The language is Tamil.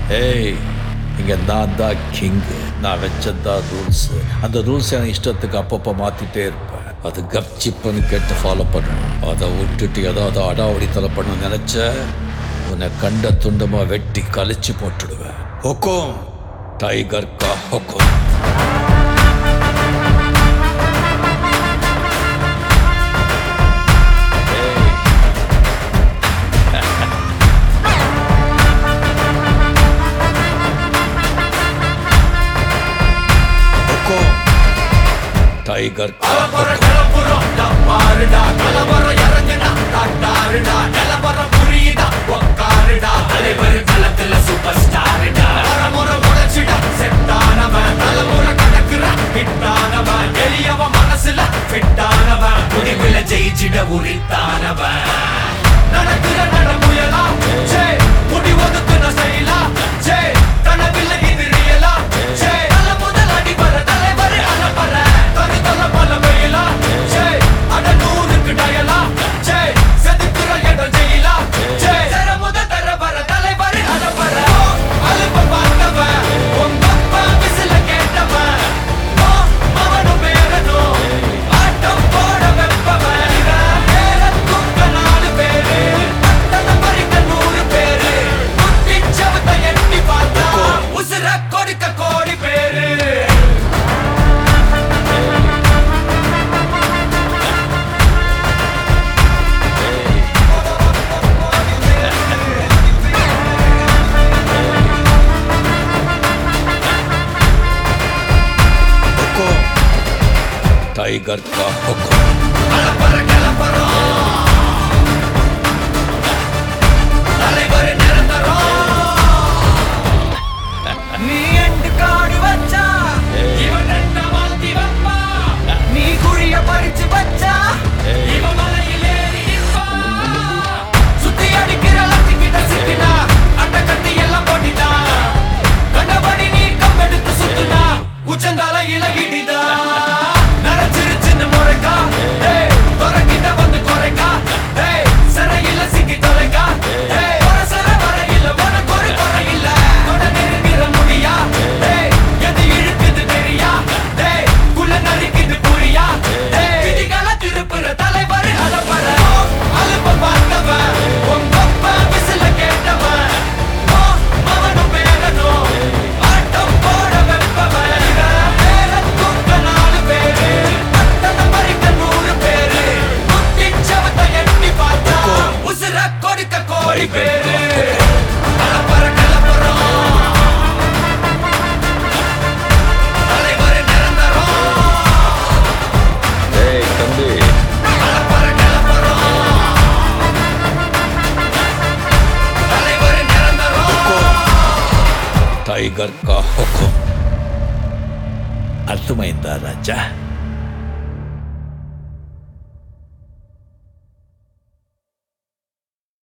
ஏய் இங்க நான் தான் கிங்கு நான் வச்சதான் ரூல்ஸ் அந்த ரூல்ஸ் எனக்கு இஷ்டத்துக்கு அப்பப்போ மாத்திட்டே இருப்பேன் அது கப்சிப்புன்னு கேட்டு ஃபாலோ பண்ணணும் அதை விட்டுட்டு ஏதாவது அடாவடித்தலை பண்ண நினைச்ச உன்னை கண்ட துண்டமா வெட்டி கழிச்சு போட்டுடுவேன் ஹொக்கும் டைகர் கா ஹொக்கும் ஹொக்கும் டைகர் கா ஹொக்கும் ஜெயிச்சிட உரித்தானவன் நடக்கிற நடமுயலா ஜே முடி ஒதுக்குன செயலா ஜே கனவில்லை இது ரியலா ஜே நல்ல முதல் அடி வர தலைவர் அலப்பற தனி தல பல வெயிலா ஜே அட நூறுக்கு டயலா ஜே செதுக்குற இடம் ஜெயிலா ஜே தர முத தர வர தலைவர் அலப்பற அலுப்ப பார்த்தவன் உங்க அப்பா விசில கேட்டவன் ஓ, மவனும் பேரனும் ஆட்டம் போட வெப்பவன் இவன் பேர தூக்க நாலு பேரு பட்டண பறிக்க நூறு பேரு குத்தி சவத்தை எட்டி பார்த்தா உசுர கொடுக்க கோடி பேரு ஹொக்கும் டைகர் கா ஹொக்கும் அலப்பற கிளப்பறோம் தலைவர் நிரந்தரம் நீ எண்டு காடு வச்சா இவன் ரெண்ட மாத்தி வைப்பா நீ குழிய பறிச்சு வச்சா இவன் மலையில் ஏறி நிற்பா சுத்தி அடிக்கிற லத்திக்கிட்ட சிக்கினா அட்ட கட்டி எல்லாம் போட்டிட்டா கண்டபடி நீ கம்பெடுத்து சுத்துனா உச்சந்தால இலகிடிதா நரைச்சிருச்சுன்னு முறைக்கா ஏய் துறக்கிட்ட வந்து குறைக்கா ஏய் சிறையில சிக்கி தொலைக்கா ஏய் ஒரு சிற வரையில உனக்கு ஒரு குறை இல்ல தொட நெருங்கிற முடியா ஏய் எது இழுக்குது தெரியா ஏய் குள்ள நறுக்குது புரியா ஏய் விதிகளை திருப்புற தலைவர் அலப்பற அலுப்ப பார்த்தவன் உங்க அப்பா விசில கேட்டவன் ஓ, மவனும் பேரனும் ஆட்டம் போட வெப்பவன் இவன் பேர தூக்க நாலு பேரு பட்டண பறிக்க நூறு பேரு குத்தி சவத்தை எட்டி பார்த்தா உசுர கொடுக்க கோடி பேரு கலப்பற கலப்பறம் தலைவர் நிரந்தரம் ஏய் தம்பி கலப்பற கலப்பறம் தலைவர் நிரந்தரம் టైగర్ కా హుకుం అర్థమైందా రాజా